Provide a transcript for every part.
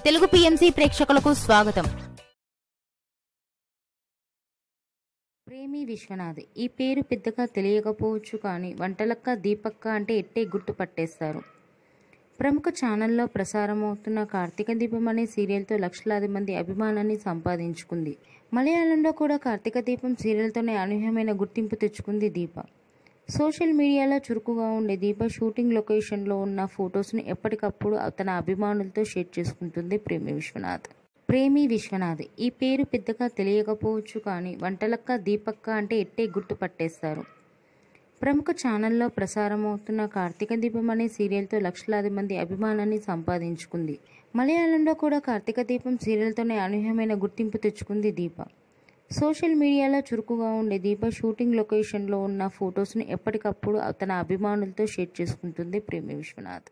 Telugu PMC ప్రేక్షకులకు స్వాగతం ప్రేమి విశ్వనాథ్ ఈ పేరు పెద్దగా తెలియకపోవచ్చు కానీ వంటలక్క దీపక్క అంటే ఎట్టే గుర్తుపట్టేస్తారు ప్రముఖ ఛానల్లో ప్రసారమవుతున్న కార్తీక దీపం అనే సీరియల్తో లక్షలాది మంది అభిమానాన్ని సంపాదించుకుంది మలయాళంలో కూడా కార్తీక దీపం సీరియల్తోనే అనూహ్యమైన గుర్తింపు తెచ్చుకుంది దీప సోషల్ మీడియాలో చురుకుగా ఉండే దీప షూటింగ్ లొకేషన్లో ఉన్న ఫొటోస్ని ఎప్పటికప్పుడు తన అభిమానులతో షేర్ చేసుకుంటుంది ప్రేమి విశ్వనాథ్ ప్రేమి విశ్వనాథ్ ఈ పేరు పెద్దగా తెలియకపోవచ్చు కానీ వంటలక్క దీపక్క అంటే ఎట్టే గుర్తుపట్టేస్తారు ప్రముఖ ఛానల్లో ప్రసారమవుతున్న కార్తీక దీపం అనే సీరియల్తో లక్షలాది మంది అభిమానాన్ని సంపాదించుకుంది మలయాళంలో కూడా కార్తీక దీపం సీరియల్తోనే అనూహ్యమైన గుర్తింపు తెచ్చుకుంది దీప సోషల్ మీడియాలో చురుకుగా ఉండే దీప షూటింగ్ లొకేషన్లో ఉన్న ఫొటోస్ని ఎప్పటికప్పుడు తన అభిమానులతో షేర్ చేసుకుంటుంది ప్రేమి విశ్వనాథ్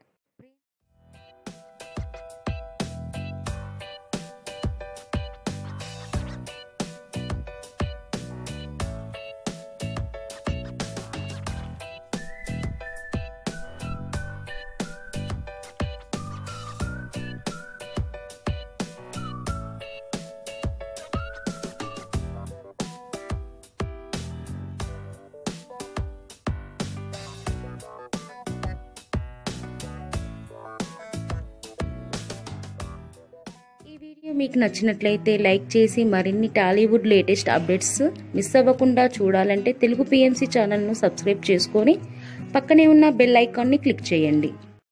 ఈ వీడియో మీకు నచ్చినట్లయితే లైక్ చేసి మరిన్ని టాలీవుడ్ లేటెస్ట్ అప్డేట్స్ మిస్ అవ్వకుండా చూడాలంటే తెలుగు పిఎంసి ఛానల్ను సబ్స్క్రైబ్ చేసుకొని పక్కనే ఉన్న బెల్ ఐకాన్ని క్లిక్ చేయండి